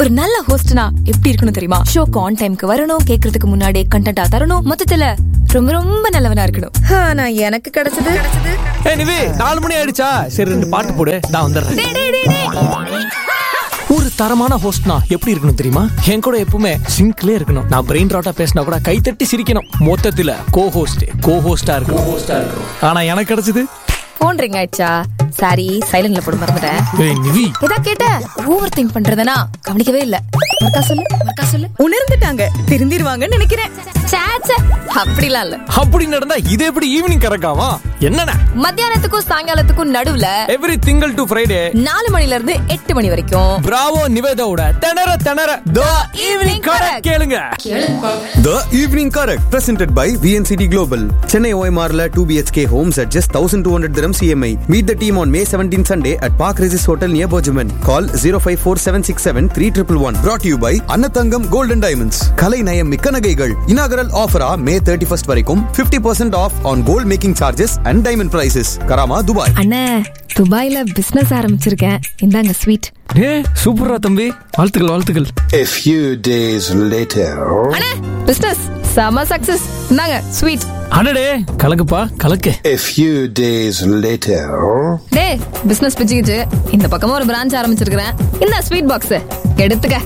ஒரு நல்ல ஹோஸ்ட்னா எப்படி இருக்கணும் தெரியுமா ஷோக்கு ஆன் டைம்க்கு வரணும் கேக்குறதுக்கு முன்னாடி கண்டென்ட்டா தரணும் மொத்தத்துல ரொம்ப ரொம்ப நல்லவனா இருக்கணும் ஆனா எனக்கு கிடைச்சது ஏய் நிவி நாலு மணி ஆயிடுச்சா சரி ரெண்டு பாட்டு போடு நான் வந்துடுறேன் டேய், டேய், டேய், டேய். ஒரு தரமான ஹோஸ்ட்னா எப்படி இருக்கணும் தெரியுமா என் கூட எப்பவுமே சிங்க்லே இருக்கணும் நான் பிரெயின் ராட்டா பேசினா கூட கை தட்டி சிரிக்கணும் மொத்தத்துல கோ ஹோஸ்ட் கோ ஹோஸ்டா இருக்கணும் ஹோஸ்டா இருக்கணும் ஆனா எனக்கு கிடைச்சது போன் ரிங் ஆயிடுச்சா சாரி சைலண்ட்ல போட மறந்துட்டேன் ஏய் நிவி ஏதா கேட்ட ஓவர் திங்க் பண்றதனா கவனிக்கவே இல்ல மறுக்கா சொல்லு மறுக்கா சொல்லு உணர்ந்துட்டாங்க திருந்திருவாங்கன்னு நினைக்கிறேன் சே, சே, அப்படிலாம் இல்ல அப்படி நடந்தா இது எப்படி ஈவினிங் கறக்காமா என்னடா மத்தியானத்துக்கும் சாயங்காலத்துக்கும் நடுவுல எவ்ரி திங்கள் டு ஃப்ரைடே நாலு மணில இருந்து எட்டு மணி வரைக்கும் பிராவோ நிவேதாவோட திணற திணற த ஈவினிங் கரை கேளுங்க The Evening Correct, presented by VNCT Global. Chennai OMRல 2 BHK homes at just 1200 dirhams EMI. Meet the team on May 17 Sunday at Park Regis Hotel near Bojaman. Call 054-767-3111. Brought to you by அன்னதங்கம் Gold and Diamonds. கலை நயம் மிக்க நகைகள். Inaugural offer ஆ May 31st வரைக்கும் 50% off on gold making charges and diamond prices. Karama, Dubai. அண்ணே துபாயில business ஆரம்பிச்சிருக்கேன் இந்தாங்க sweet ஏ சூப்பரா தம்பி வாழ்த்துக்கள் வாழ்த்துக்கள் A few days later. அண்ணே பிசினஸ் செம சக்சஸ் இந்தாங்க ஸ்வீட் அடடே கலக்குப்பா கலக்கு A few days later. டே பிசினஸ் பிச்சுக்கிச்சு இந்த பக்கமா ஒரு பிரான்ச் ஆரம்பிச்சிருக்கிறேன் இந்த ஸ்வீட் பாக்ஸ் எடுத்துக்க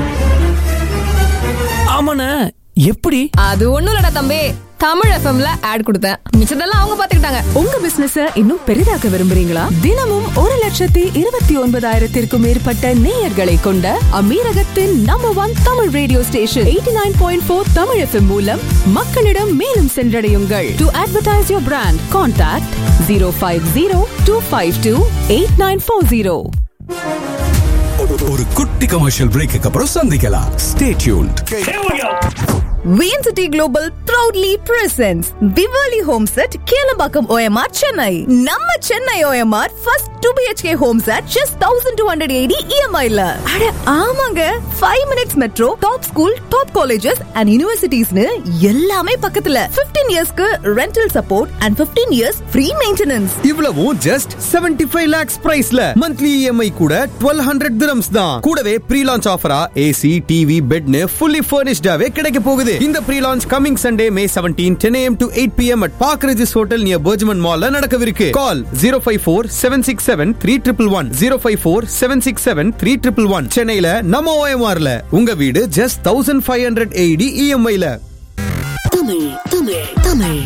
ஆமாண்ணே எப்படி அது ஒண்ணும் இல்லடா தம்பி தமிழ் எஃப்எம்ல ஆட் கொடுத்தேன் மிச்சதெல்லாம் அவங்க பாத்துக்கிட்டாங்க உங்க பிசினஸ் இன்னும் பெரிதாக்க விரும்புறீங்களா தினமும் ஒரு லட்சத்தி இருபத்தி ஒன்பதாயிரத்திற்கும் மேற்பட்ட நேயர்களை கொண்ட அமீரகத்தின் number one Tamil radio station eighty nine point four Tamil FM மூலம் மக்களிடம் மேலும் சென்றடையுங்கள் to advertise your brand contact zero five zero two five two eight nine four zero ஒரு குட்டி கமர்ஷியல் பிரேக்கு அப்புறம் சந்திக்கலாம் stay tuned VN City global proudly presents Diwali home set Kelambakkam OMR Chennai நம்ம Chennai OMR first two BHK home set just thousand two hundred eighty இஎம்ஐல அட ஆமாங்க five minutes metro top school top colleges and யூனிவர்சிட்டிஸ்னு எல்லாமே பக்கத்துல 15 இயர்ஸ்க்கு rental support and 15 years free maintenance இவ்வளவும் just 75 lakhs பிரைஸ்ல மந்த்லி இஎம்ஐ கூட 1200 dirhams தான் கூடவே ப்ரீ லான்ச் ஆஃபரா ஏசி டிவி பெட்னு ஃபுல்லி ஃபர்னிஷ்டாவே கிடைக்க போகுது இந்த pre launch coming Sunday May 17 10 am to 8 pm at Park Regis hotel near Burjuman மால்ல நடக்கவிருக்கு கால் 054 767 3111 054 767 3111 சென்னையில நம்ம ஓஎம்ஆர்ல உங்க வீடு ஜஸ்ட் 1580 இஎம்ஐல Tamil, Tamil, Tamil.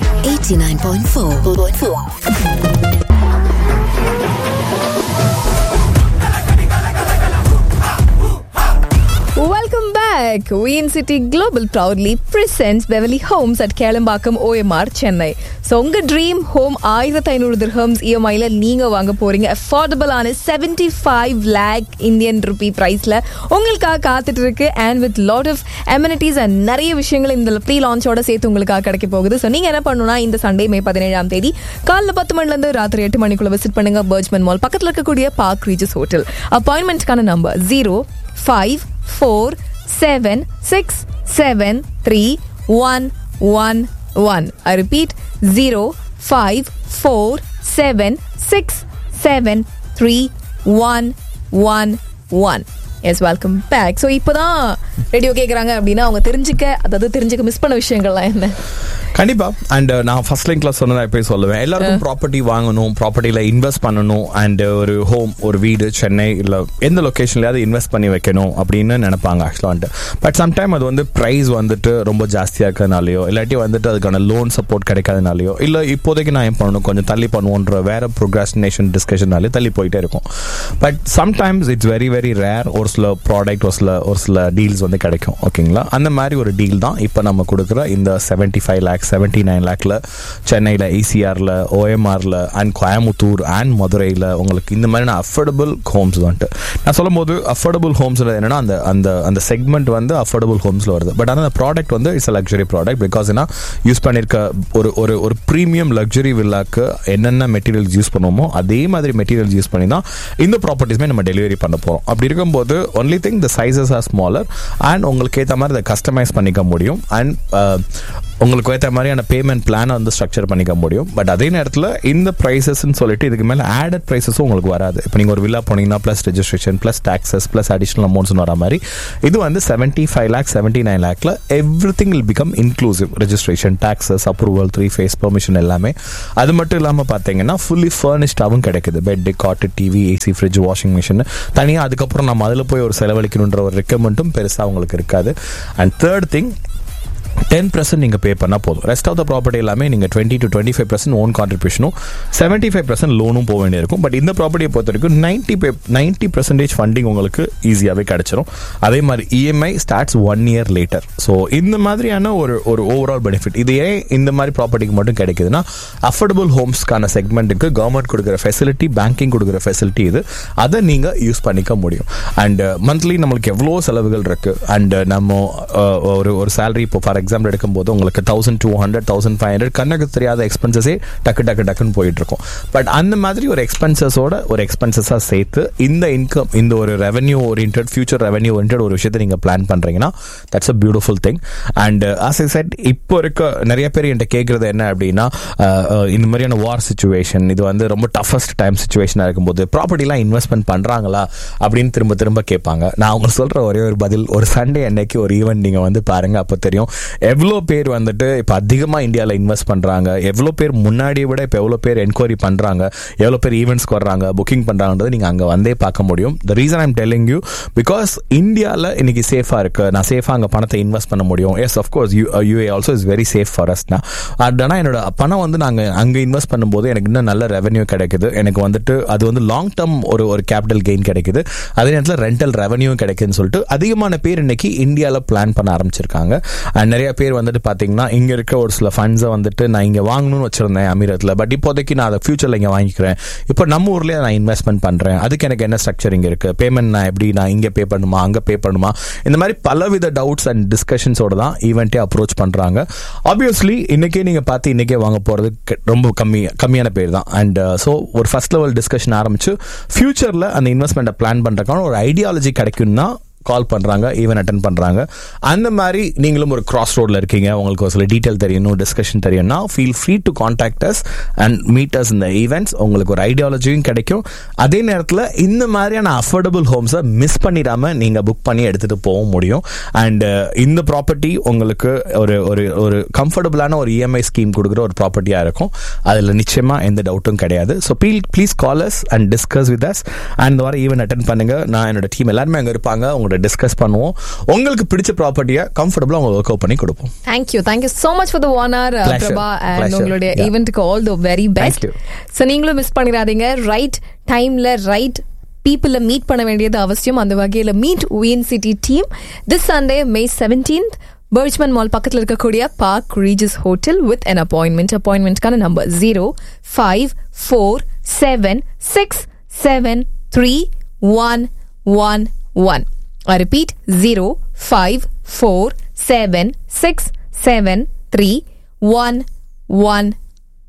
89.4. Welcome back VN City global proudly presents Bevali homes at Kelambakkam OMR Chennai so உங்க ட்ரீம் ஹோம் ஆயிரத்தி ஐநூறு திர்ஹம்ஸ் இஎம்ஐல நீங்க வாங்க போறீங்க அஃபோர்டபுளான seventy five lakh Indian rupee பிரைஸ்ல உங்களுக்காக காத்துட்டு இருக்கு and with lot of amenities and நிறைய விஷயங்கள் இந்த ப்ரீ லான்ச்சோட சேர்த்து உங்களுக்காக கிடைக்க போகுது ஸோ நீங்க என்ன பண்ணணும்னா இந்த சண்டே மே பதினேழாம் தேதி காலைல பத்து மணில இருந்து ராத்திரி எட்டு மணிக்குள்ள விசிட் பண்ணுங்க பர்ஜ்மன் மால் பக்கத்துல இருக்கக்கூடிய பார்க் ரீஜஸ் ஹோட்டல் அப்பாயின்மெண்ட்க்கான number zero five four seven six seven three one one one I repeat zero five four seven six seven three one one one yes welcome back so இப்போதான் radio கேட்குறாங்க அப்படின்னா அவங்க தெரிஞ்சுக்க அதாவது தெரிஞ்சுக்க miss பண்ண விஷயங்கள்லாம் என்ன கண்டிப்பா அண்ட் நான் ஃபர்ஸ்ட் லிங்க்ல சொன்னதா எப்பயும் சொல்லுவேன் எல்லாருக்கும் ப்ராப்பர்ட்டி வாங்கணும் ப்ராப்பர்ட்டியில இன்வெஸ்ட் பண்ணணும் அண்ட் ஒரு ஹோம் ஒரு வீடு சென்னை இல்ல எந்த லொகேஷன்லயாவது இன்வெஸ்ட் பண்ணி வைக்கணும் அப்படின்னு நினைப்பாங்க ஆக்சுவலாக பட் சம்டைம் அது வந்து ப்ரைஸ் வந்துட்டு ரொம்ப ஜாஸ்தியா இருக்கிறதுனாலயோ இல்லாட்டி வந்துட்டு அதுக்கான லோன் சப்போர்ட் கிடைக்காதனாலயோ இல்ல இப்போதைக்கு நான் ஏன் பண்ணணும் கொஞ்சம் தள்ளி பண்ணுவோன்ற வேற ப்ரோக்ராஸ்டினேஷன் டிஸ்கஷனாலே தள்ளி போயிட்டே இருக்கும் but sometimes it's very very rare ஒரு சில ப்ராடக்ட் ஒரு சில ஒரு சில டீல்ஸ் வந்து கிடைக்கும் ஓகேங்களா அந்த மாதிரி ஒரு டீல் தான் இப்போ நம்ம கொடுக்குற இந்த seventy five lakh seventy nine லேக்கில் சென்னையில் ஏசிஆரில் ஓஎம்ஆரில் அண்ட் கோயம்புத்தூர் அண்ட் மதுரையில் உங்களுக்கு இந்த மாதிரியான அஃபோர்டபுள் ஹோம்ஸ் வந்துட்டு நான் சொல்லும் போது அஃபோர்டபுள் ஹோம்ஸில் என்னன்னா அந்த அந்த அந்த செக்மெண்ட் வந்து அஃபோர்டபுள் ஹோம்ஸில் வருது பட் ஆனால் அந்த ப்ராடக்ட் வந்து இட்ஸ் லக்ஸரி ப்ராடக்ட் பிகாஸ் ஏன்னா யூஸ் பண்ணியிருக்க ஒரு ஒரு ஒரு ப்ரீமியம் லக்ஸரி வில்லாக்கு என்னென்ன மெட்டீரியல்ஸ் யூஸ் பண்ணுவோமோ அதே மாதிரி மெட்டீரியல்ஸ் யூஸ் பண்ணி தான் இந்த ப்ராப்பர்ட்டிஸ்மே நம்ம டெலிவரி பண்ண போகிறோம் அப்படி இருக்கும்போது only thing the sizes are smaller and உங்களுக்கு ஏற்ற மாதிரி அதை கஸ்டமைஸ் பண்ணிக்க முடியும் அண்ட் உங்களுக்கு ஏற்ற மாதிரியான பேமெண்ட் பிளானை வந்து ஸ்ட்ரக்சர் பண்ணிக்க முடியும் பட் அதே நேரத்தில் இந்த ப்ரைஸஸ்ன்னு சொல்லிட்டு இதுக்கு மேலே ஆடட் ப்ரைஸஸும் உங்களுக்கு வராது இப்போ நீங்கள் ஒரு வில்லா போனீங்கன்னா plus registration plus taxes plus additional அமௌண்ட்ஸ்னு வர மாதிரி இது வந்து seventy five lakh seventy nine லேக்கில் everything will become inclusive registration taxes approval three phase permission எல்லாமே அது மட்டும் இல்லாமல் பார்த்தீங்கன்னா ஃபுல்லி ஃபர்னிஷ்டாகவும் கிடைக்குது bed cot TV AC fridge washing machine தனியாக அதுக்கப்புறம் நம்ம அதில் போய் ஒரு செலவழிக்கணுன்ற ஒரு ரெக்கமெண்ட்டும் பெருசாக உங்களுக்கு இருக்காது and third thing ten percent நீங்கள் பே பண்ணால் போதும் ரெஸ்ட் ஆஃப் த ப்ராப்பர்ட்டி எல்லாமே நீங்கள் twenty to twenty five percent own கான்ட்ரிபியூஷனும் செவன்ட்டி ஃபைவ் பர்சன்ட் லோனும் போக வேண்டியிருக்கும் பட் இந்த ப்ராப்பர்ட்டியை பொறுத்த வரைக்கும் ninety pay ninety percentage funding உங்களுக்கு ஈஸியாகவே கிடச்சிரும் அதே மாதிரி EMI starts one year later so இந்த மாதிரியான ஒரு ஒரு ஓவரால் பெனிஃபிட் இது ஏன் இந்த மாதிரி ப்ராப்பர்ட்டிக்கு மட்டும் கிடைக்குதுன்னா அஃபோர்டபுள் ஹோம்ஸ்க்கான செக்மெண்ட்டுக்கு கவர்மெண்ட் கொடுக்குற ஃபெசிலிட்டி பேங்கிங் கொடுக்குற ஃபெசிலிட்டி இது அதை நீங்கள் யூஸ் பண்ணிக்க முடியும் அண்ட் மந்த்லி நம்மளுக்கு எவ்வளோ செலவுகள் இருக்கு அண்ட் நம்ம அஹ், ஒரு ஒரு சேலரி இப்போ ஃபார் எக்ஸாம்பிள் எடுக்கும்போது உங்களுக்கு thousand two hundred thousand five hundred கண்ணுக்கு தெரியாத எக்ஸ்பென்சஸே டக்கு டக்கு டக்குன்னு போயிட்டு இருக்கும் பட் அந்த மாதிரி ஒரு எக்ஸ்பென்சஸோட ஒரு எக்ஸ்பென்சஸாக சேர்த்து இந்த இன்கம் இந்த ஒரு revenue oriented future revenue oriented ஒரு விஷயத்தை நீங்கள் பிளான் பண்ணுறீங்கன்னா that's a beautiful thing and as I said இப்போ இருக்க நிறைய பேர் என்கிட்ட கேட்குறது என்ன அப்படின்னா அஹ், அஹ், இந்த மாதிரியான வார் சுச்சுவேஷன் இது வந்து ரொம்ப டஃபஸ்ட் டைம் சுச்சுவேஷனாக இருக்கும்போது ப்ராப்பர்ட்டிலாம் இன்வெஸ்ட்மெண்ட் பண்ணுறாங்களா அப்படின்னு திரும்ப திரும்ப கேட்பாங்க நான் அவங்க சொல்கிற ஒரே ஒரு பதில் ஒரு சண்டே அன்னைக்கு ஒரு ஈவெண்ட் நீங்கள் வந்து பாருங்க அப்போ தெரியும் எவ்வளோ பேர் வந்துட்டு இப்போ அதிகமாக இந்தியாவில் இன்வெஸ்ட் பண்ணுறாங்க எவ்வளோ பேர் முன்னாடியை விட இப்போ எவ்வளோ பேர் என்கொயரி பண்ணுறாங்க எவ்வளோ பேர் ஈவெண்ட்ஸ்க்கு வர்றாங்க புக்கிங் பண்ணுறாங்கன்றது நீங்கள் அங்கே வந்தே பார்க்க முடியும் the reason I'm telling you because இந்தியாவில் இன்னைக்கு சேஃபாக இருக்கு நான் சேஃபாக அங்கே பணத்தை இன்வெஸ்ட் பண்ண முடியும் yes of course UAE also is very safe for us தான் ஆனால் என்னோட பணம் வந்து நாங்கள் அங்கே இன்வெஸ்ட் பண்ணும்போது எனக்கு இன்னும் நல்ல ரெவன்யூ கிடைக்குது எனக்கு வந்துட்டு அது வந்து லாங் டேர்ம் ஒரு ஒரு கேபிட்டல் கெயின் கிடைக்குது அதே நேரத்தில் ரெண்டல் ரெவன்யூ கிடைக்குதுன்னு சொல்லிட்டு அதிகமான பேர் இன்னைக்கு இந்தியாவில் பிளான் பண்ண ஆரம்பிச்சிருக்காங்க அண்ட் நிறைய பேர் வந்துட்டு பார்த்தீங்கன்னா இங்கே இருக்க ஒரு சில ஃபண்ட்ஸை வந்துட்டு நான் இங்கே வாங்கணும்னு வச்சிருந்தேன் அமீரத்தில் பட் இப்போதைக்கு நான் அதை ஃபியூச்சரில் இங்கே வாங்கிக்கிறேன் இப்போ நம்ம ஊர்லேயே நான் இன்வெஸ்ட்மெண்ட் பண்ணுறேன் அதுக்கு எனக்கு என்ன ஸ்ட்ரக்சர் இங்கே இருக்குது பேமெண்ட் நான் எப்படி நான் இங்கே பே பண்ணுமா அங்கே பே பண்ணுமா இந்த மாதிரி பலவித டவுட்ஸ் அண்ட் டிஸ்கஷன்ஸோட தான் ஈவெண்ட்டே அப்ரோச் பண்ணுறாங்க ஆப்வியஸ்லி இன்னைக்கே நீங்கள் பார்த்து இன்னைக்கே வாங்க போகிறது ரொம்ப கம்மி கம்மியான பேர் தான் அண்ட் ஸோ ஒரு ஃபர்ஸ்ட் லெவல் டிஸ்கஷன் ஆரம்பிச்சு ஃபியூச்சரில் அந்த இன்வெஸ்ட்மெண்ட்டை பிளான் பண்ணுறதுக்கான ஒரு ஐடியாலஜி கிடைக்கும்னா கால் பண்ணுறாங்க ஈவன் அட்டன் பண்ணுறாங்க அந்த மாதிரி நீங்களும் ஒரு கிராஸ் ரோடில் இருக்கீங்க உங்களுக்கு ஒரு சில டீட்டெயில் தெரியணும் டிஸ்கஷன் தெரியணும்னா feel free to contact us and meet us இந்த ஈவெண்ட்ஸ் உங்களுக்கு ஒரு ஐடியாலஜியும் கிடைக்கும் அதே நேரத்தில் இந்த மாதிரியான அஃபோர்டபுள் ஹோம்ஸை மிஸ் பண்ணிடாமல் நீங்கள் புக் பண்ணி எடுத்துகிட்டு போக முடியும் அண்ட் இந்த ப்ராப்பர்ட்டி உங்களுக்கு ஒரு ஒரு ஒரு கம்ஃபர்டபுளான ஒரு இஎம்ஐ ஸ்கீம் கொடுக்குற ஒரு ப்ராப்பர்ட்டியாக இருக்கும் அதில் நிச்சயமாக எந்த டவுட்டும் கிடையாது ஸோ ப்ளீ please call us and discuss with us and இந்த வாரம் ஈவெண்ட் அட்டன் பண்ணுங்க நான் என்னோட டீம் எல்லாருமே அங்கே இருப்பாங்க உங்களோட டிஸ்கஸ் பண்ணுவோம் உங்களுக்கு பிடிச்ச ப்ராப்பர்ட்டியை கம்ஃபர்டபுளாக உங்களுக்கு ஒர்க் அவுட் பண்ணி கொடுப்போம் thank you thank you so much for the one hour Pleasure. Prabha and Pleasure. உங்களுடைய Yeah. ஈவெண்ட்டுக்கு all the very best you. So நீங்களும் மிஸ் பண்ணிடாதீங்க ரைட் டைம்ல ரைட் பீப்புளை மீட் பண்ண வேண்டியது அவசியம் அந்த வகையில் meet VN City team this Sunday May seventeenth Burjuman mall பக்கத்தில் இருக்கக்கூடிய Park Regis hotel with an appointment அப்பாயின்மெண்ட்கான number zero five four seven six seven three one one one I repeat 0 5 4 7 6 7 3 1 1